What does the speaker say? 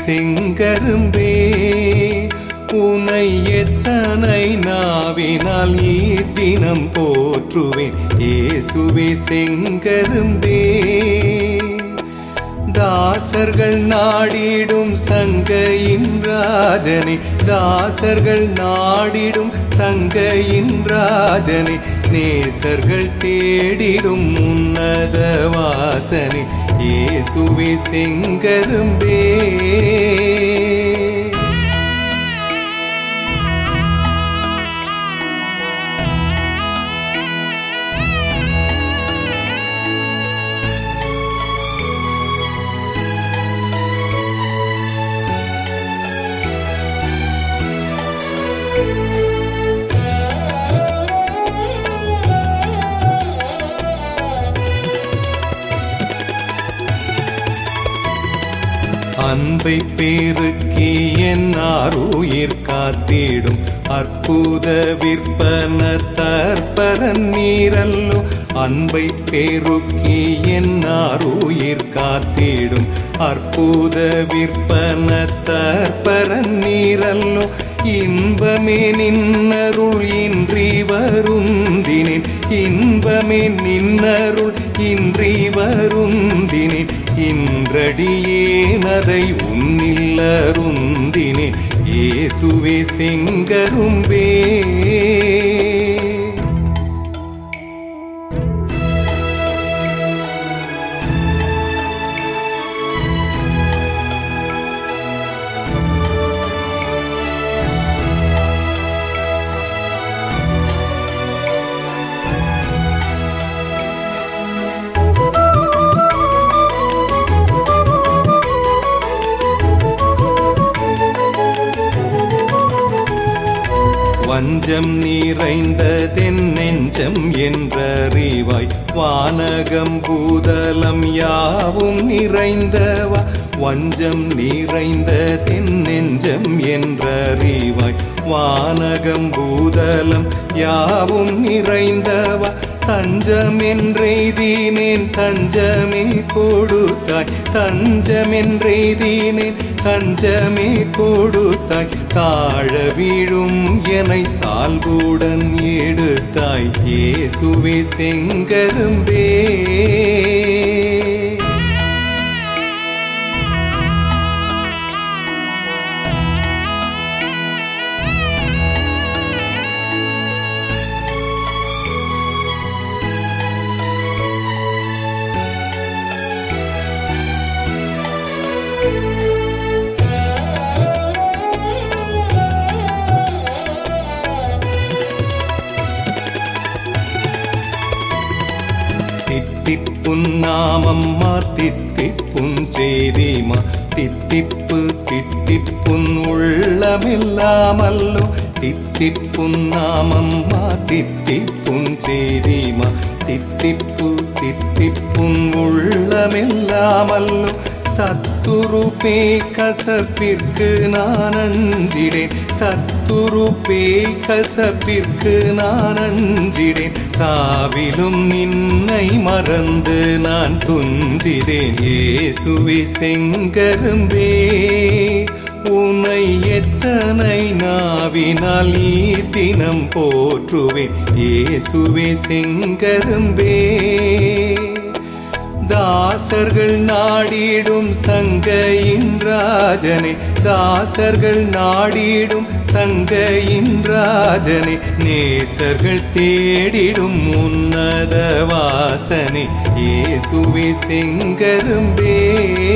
செங்கரும்பே உனை எத்தனை நாவினால் தினம் போற்றுவேன் இயேசுவே செங்கரும்பே தாசர்கள் நாடிடும் சங்கையின் ராஜனே தாசர்கள் நாடிடும் சங்கையின் ராஜனே நேசர்கள் தேடிடும் உன்னத வாசனே இயேசுவே செங்கரும்பே அன்பை பெருக்கி என்னார் உயிர் காத்திடும் அற்புத விற்பன தற்பரன் நீரல்லோ அன்பை பெருக்கி என்னார் உயிர் காத்திடும் அற்புத விற்பன தற்பரன் நீரல்லோ இன்பமே நின்னருள் இன்றி வருந்தினேன் இன்பமே நின்னருள் இன்றி வருந்தினேன் இன்றடியேன் அதை உன்னில்லருந்தினேன் இயேசுவே செங்கரும்பே வஞ்சம் நிறைந்ததென் நெஞ்சம் என்றறிவாய் வானகம் பூதலம் யாவும் நிறைந்தவா வஞ்சம் நிறைந்ததென் நெஞ்சம் என்றறிவாய் வானகம் பூதலம் யாவும் நிறைந்தவா தஞ்சம் என்றெய்தினேன் தஞ்சமே கொடுத்தாய் தஞ்சம் என்றெய்தினேன் தஞ்சமே கொடுத்தாய் தாழ வீழும் எனை சால்புடன் எடுத்தாய் இயேசுவே செங்கரும்பே தித்திப்புன் நாமம் தித்திப்புன் செய்திமா தித்திப்பு தித்திப்புன் உள்ளமில்லாமல்லோ தித்திப்புன் நாமம் தித்திப்புன் செய்திமா தித்திப்பு தித்திப்புன் உள்ளமில்லாமல்லோ சத்துரு பே கசப்பிற்கு நான் அஞ்சிடேன் சத்துரு பே கசப்பிற்கு நான் அஞ்சிடேன் சாவிலும் நின்னை மறந்து நான் துஞ்சிதேன் இயேசுவே செங்கரும்பே உனை எத்தனை நாவினால் நீ தினம் போற்றுவேன் இயேசுவே செங்கரும்பே தாசர்கள் நாடிடும் சங்கையின் ராஜனே தாசர்கள் நாடிடும் சங்கையின் ராஜனே நேசர்கள் தேடிடும் உன்னத வாசனே இயேசுவே செங்கரும்பே